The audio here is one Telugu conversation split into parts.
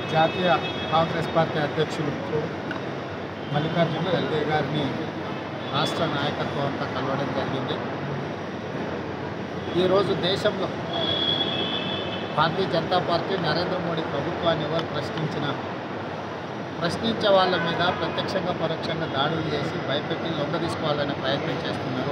జాతీయ కాంగ్రెస్ పార్టీ అధ్యక్షులు మల్లికార్జున ఖర్గే గారిని రాష్ట్ర నాయకత్వం అంతా కలవడం జరిగింది ఈరోజు దేశంలో భారతీయ జనతా పార్టీ నరేంద్ర మోడీ ప్రభుత్వాన్ని ఎవరు ప్రశ్నించినా ప్రశ్నించే వాళ్ళ మీద ప్రత్యక్షంగా పరోక్షంగా దాడులు చేసి భయపెట్టి లొంగ తీసుకోవాలనే ప్రయత్నం చేస్తున్నారు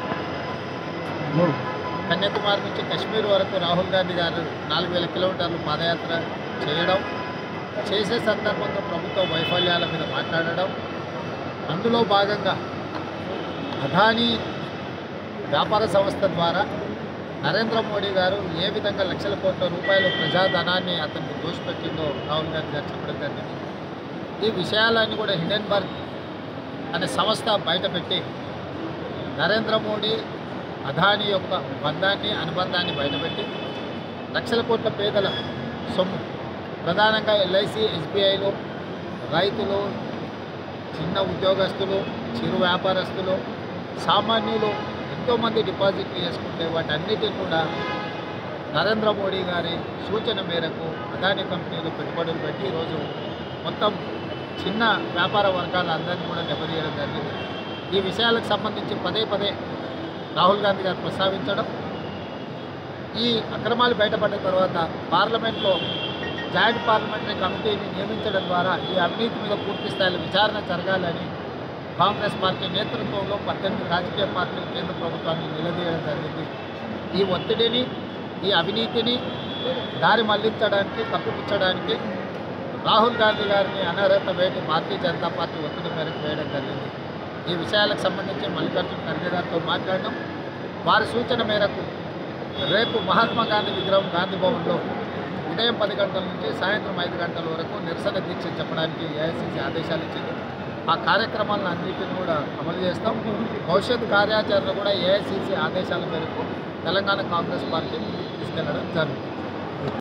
కన్యాకుమారి నుంచి కశ్మీర్ వరకు రాహుల్ గాంధీ గారు నాలుగు వేల కిలోమీటర్లు పాదయాత్ర చేయడం చేసే సందర్భంగా ప్రభుత్వ వైఫల్యాల మీద మాట్లాడడం అందులో భాగంగా అదానీ వ్యాపార సంస్థ ద్వారా నరేంద్ర మోడీ గారు ఏ విధంగా లక్షల కోట్ల రూపాయల ప్రజాధనాన్ని అతనికి దోషపెట్టిందో రాహుల్ గాంధీ గారు చెప్పడం జరిగింది ఈ విషయాలన్నీ కూడా హిడెన్బర్గ్ అనే సంస్థ బయటపెట్టి నరేంద్ర మోడీ అదాని యొక్క బంధాన్ని అనుబంధాన్ని బయటపెట్టి లక్షల కోట్ల పేదల సొమ్ము ప్రధానంగా ఎల్ఐసి ఎస్బీఐలో రైతులు చిన్న ఉద్యోగస్తులు చిరు వ్యాపారస్తులు సామాన్యులు ఎంతోమంది డిపాజిట్లు చేసుకుంటే వాటన్నిటిని కూడా నరేంద్ర మోడీ గారి సూచన మేరకు అదాని కంపెనీలు పెట్టుబడులు పెట్టి ఈరోజు మొత్తం చిన్న వ్యాపార వర్గాల అందరినీ కూడా దెబ్బతీయడం జరిగింది ఈ విషయాలకు సంబంధించి పదే పదే రాహుల్ గాంధీ గారు ప్రస్తావించడం ఈ అక్రమాలు బయటపడ్డ తర్వాత పార్లమెంట్లో జాయింట్ పార్లమెంటరీ కమిటీని నియమించడం ద్వారా ఈ అవినీతి మీద పూర్తి స్థాయిలో విచారణ జరగాలని కాంగ్రెస్ పార్టీ నేతృత్వంలో పద్దెనిమిది రాజకీయ పార్టీలు కేంద్ర ప్రభుత్వాన్ని నిలదీయడం జరిగింది ఈ ఒత్తిడిని ఈ అవినీతిని దారి మళ్లించడానికి కప్పిపుచ్చడానికి రాహుల్ గాంధీ గారిని అనర్హత వేటి భారతీయ జనతా పార్టీ ఒత్తిడి మేరకు వేయడం జరిగింది ఈ విషయాలకు సంబంధించి మల్లికార్జున ఖర్గే గారితో మాట్లాడడం వారి సూచన మేరకు రేపు మహాత్మా గాంధీ విగ్రహం గాంధీ భవన్లో ఉదయం పది గంటల నుంచి సాయంత్రం ఐదు గంటల వరకు నిరసన దీక్ష చెప్పడానికి ఏఐసిసి ఆదేశాలు ఇచ్చింది ఆ కార్యక్రమాలను అన్నింటిని కూడా అమలు చేస్తాం భవిష్యత్ కార్యాచరణ కూడా ఏఐసిసి ఆదేశాల మేరకు తెలంగాణ కాంగ్రెస్ పార్టీ తీసుకెళ్లడం జరుగుతుంది